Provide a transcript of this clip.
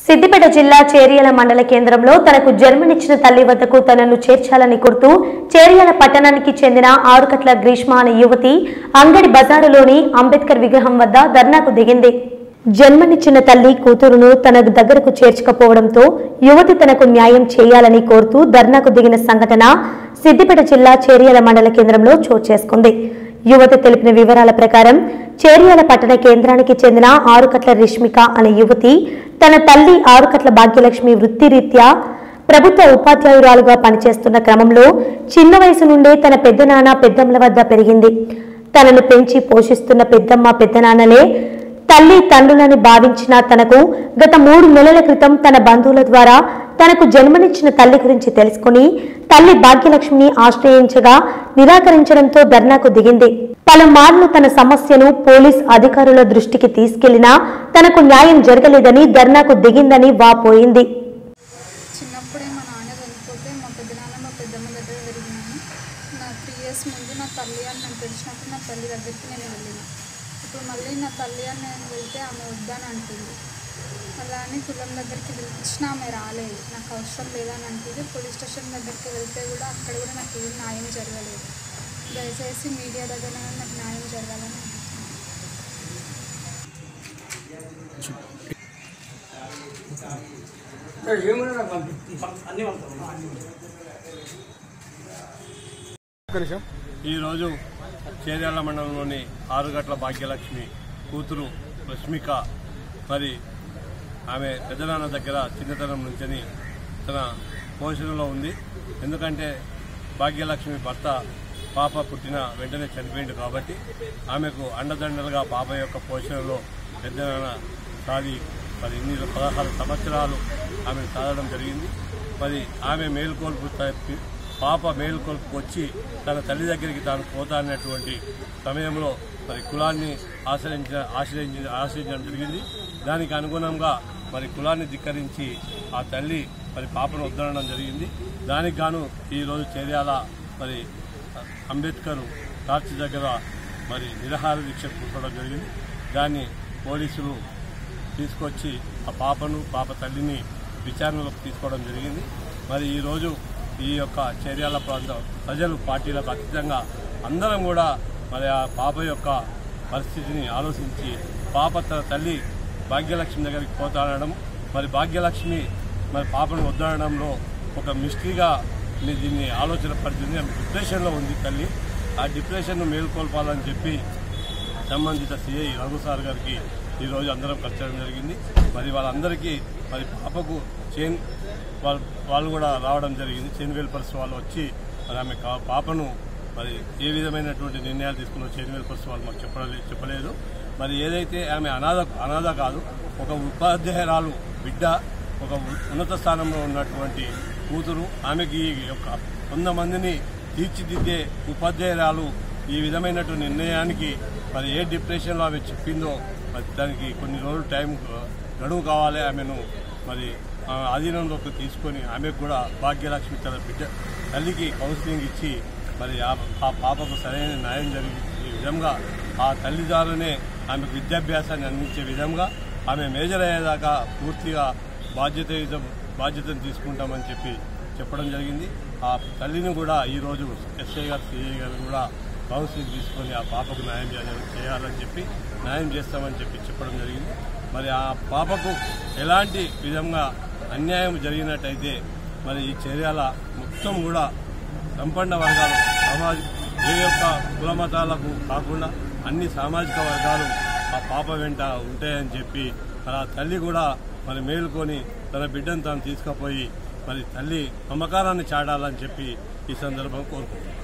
సిద్దిపేట జిల్లా చేరియల మండల కేంద్రంలో తనకు జన్మనిచ్చిన తల్లి వద్దకు తనను చేర్చాలని కోరుతూ చేరియల పట్టణానికి చెందిన ఆరుకట్ల గ్రీష్మ అనే యువతి అంగడి బజారులోని అంబేద్కర్ విగ్రహం వద్ద ధర్నాకు దిగింది జన్మనిచ్చిన తల్లి కూతురును తన దగ్గరకు చేర్చకపోవడంతో యువతి తనకు న్యాయం చేయాలని కోరుతూ ధర్నాకు దిగిన సంఘటన సిద్దిపేట జిల్లా చేరియల మండల కేంద్రంలో చోటు చేసుకుంది యువతి తెలిపిన వివరాల ప్రకారం చేర్యాల పట్టణ కేంద్రానికి చెందిన ఆరుకట్ల రిష్మిక అనే యువతి తన తల్లి ఆరుకట్ల భాగ్యలక్ష్మి వృత్తిరీత్యా ప్రభుత్వ ఉపాధ్యాయురాలుగా పనిచేస్తున్న క్రమంలో చిన్న వయసు నుండే తన పెద్దనాన్న పెద్దమ్మల వద్ద పెరిగింది తనను పెంచి పోషిస్తున్న పెద్దమ్మ పెద్దనాన్నలే తల్లి తండ్రులని భావించిన తనకు గత మూడు నెలల క్రితం తన బంధువుల ద్వారా తనకు జన్మనిచ్చిన తల్లి గురించి తెలుసుకుని తల్లి భాగ్యలక్ష్మిని ఆశ్రయించగా నిరాకరించడంతో ధర్నాకు దిగింది పలుమార్లు తన సమస్యను పోలీస్ అధికారుల దృష్టికి తీసుకెళ్లినా తనకు న్యాయం జరగలేదని ధర్నాకు దిగిందని వాపోయింది చిన్నప్పుడే మా నాన్న చనిపోతే మా పెద్దనాన్న మా పెద్దమ్మ దగ్గర పెరిగినాను నా త్రీ ఇయర్స్ ముందు నా తల్లి అని నేను తెలిసినప్పుడు నా తల్లి దగ్గరికి నేను వెళ్ళిన ఇప్పుడు మళ్ళీ నా తల్లి అని నేను వెళ్తే ఆమె వద్దని అంటుంది అలా అని కులం దగ్గరికి పిలిపించినా ఆమె రాలేదు నాకు అవసరం లేదని అంటుంది పోలీస్ స్టేషన్ దగ్గరికి వెళ్తే కూడా అక్కడ కూడా నాకు ఏం న్యాయం జరగలేదు దయచేసి మీడియా దగ్గర నాకు న్యాయం జరగాలని ఈరోజు చేర్యాల మండలంలోని ఆరుగట్ల భాగ్యలక్ష్మి కూతురు రష్మిక మరి ఆమె పెద్దనాన్న దగ్గర చిన్నతనం నుంచని తన పోషణలో ఉంది ఎందుకంటే భాగ్యలక్ష్మి భర్త పాప పుట్టిన వెంటనే చనిపోయింది కాబట్టి ఆమెకు అండదండలుగా పాప యొక్క పోషణలో పెద్దనాన్న సాది మరి ఇన్ని పదహారు సంవత్సరాలు ఆమెను సాధడం జరిగింది మరి ఆమె మేలుకొల్పు తప్పి పాప మేలుకొల్పుకు వచ్చి తన తల్లి దగ్గరికి తాను పోతా అన్నటువంటి సమయంలో మరి కులాన్ని ఆశ్రయించిన ఆశ్రయించి ఆశ్రయించడం జరిగింది దానికి అనుగుణంగా మరి కులాన్ని ధిక్కరించి ఆ తల్లి మరి పాపను వద్దనడం జరిగింది దానికి గాను ఈరోజు చేర్యాల మరి అంబేద్కర్ టార్చ్ దగ్గర మరి నిరాహార దీక్ష కూర్చోవడం జరిగింది దాన్ని పోలీసులు తీసుకొచ్చి ఆ పాపను పాప తల్లిని విచారణలోకి తీసుకోవడం జరిగింది మరి ఈరోజు ఈ యొక్క చర్యాల ప్రాంత ప్రజలు పార్టీలకు అతీతంగా అందరం కూడా మరి ఆ పాప యొక్క పరిస్థితిని ఆలోచించి పాప తన తల్లి భాగ్యలక్ష్మి దగ్గరికి పోతానడం మరి భాగ్యలక్ష్మి మరి పాపను వద్దనడంలో ఒక మిస్టరీగా మీ దీన్ని ఆలోచన పడుతుంది ఆమె డిప్రెషన్లో ఉంది తల్లి ఆ డిప్రెషన్ను మేల్కొల్పాలని చెప్పి సంబంధిత సిఐ రఘు సార్ గారికి ఈరోజు అందరం కలిసడం జరిగింది మరి వాళ్ళందరికీ మరి పాపకు చైన్ వాళ్ళు వాళ్ళు కూడా రావడం జరిగింది చైన్ వెల్పర్స్ వాళ్ళు వచ్చి మరి ఆమె కా- పాపను మరి ఏ విధమైనటువంటి నిర్ణయాలు తీసుకున్నో చైన్ వెల్పర్స్ వాళ్ళు మాకు చెప్పలేదు చెప్పలేదు మరి ఏదైతే ఆమె అనాథ అనాథ కాదు ఒక ఉపాధ్యాయురాలు బిడ్డ ఒక ఉ- ఉన్నత స్థానంలో ఉన్నటువంటి కూతురు ఆమెకి ఈ యొక్క వంద మందిని తీర్చిదిద్దే ఉపాధ్యాయురాలు ఈ విధమైనటువంటి నిర్ణయానికి మరి ఏ డిప్రెషన్లో ఆమె చెప్పిందో మరి దానికి కొన్ని రోజులు టైం గడువు కావాలి ఆమెను మరి ఆ ఆధీనంలోకి తీసుకొని ఆమెకు కూడా భాగ్యలక్ష్మి తన బిడ్డ తల్లికి కౌన్సిలింగ్ ఇచ్చి మరి ఆ ఆ పాపకు సరైన న్యాయం జరిగే విధంగా ఆ తల్లిదారులనే ఆమెకు విద్యాభ్యాసాన్ని అందించే విధంగా ఆమె మేజర్ అయ్యేదాకా పూర్తిగా బాధ్యత బాధ్యతను తీసుకుంటామని చెప్పి చెప్పడం జరిగింది ఆ తల్లిని కూడా ఈరోజు ఎస్ఐ గారు సిఐ గారు కూడా కౌన్సిలింగ్ తీసుకొని ఆ పాపకు న్యాయం చేయాలని చేయాలని చెప్పి న్యాయం చేస్తామని చెప్పి చెప్పడం జరిగింది మరి ఆ పాపకు ఎలాంటి విధంగా అన్యాయం జరిగినట్టయితే మరి ఈ చర్యల మొత్తం కూడా సంపన్న వర్గాలు సమాజ ఏ యొక్క కుల మతాలకు కాకుండా అన్ని సామాజిక వర్గాలు ఆ పాప వెంట ఉంటాయని చెప్పి మరి ఆ తల్లి కూడా మరి మేలుకొని తన బిడ్డను తాను తీసుకుపోయి మరి తల్లి మమకారాన్ని చాటాలని చెప్పి ఈ సందర్భం కోరుకుంటున్నాను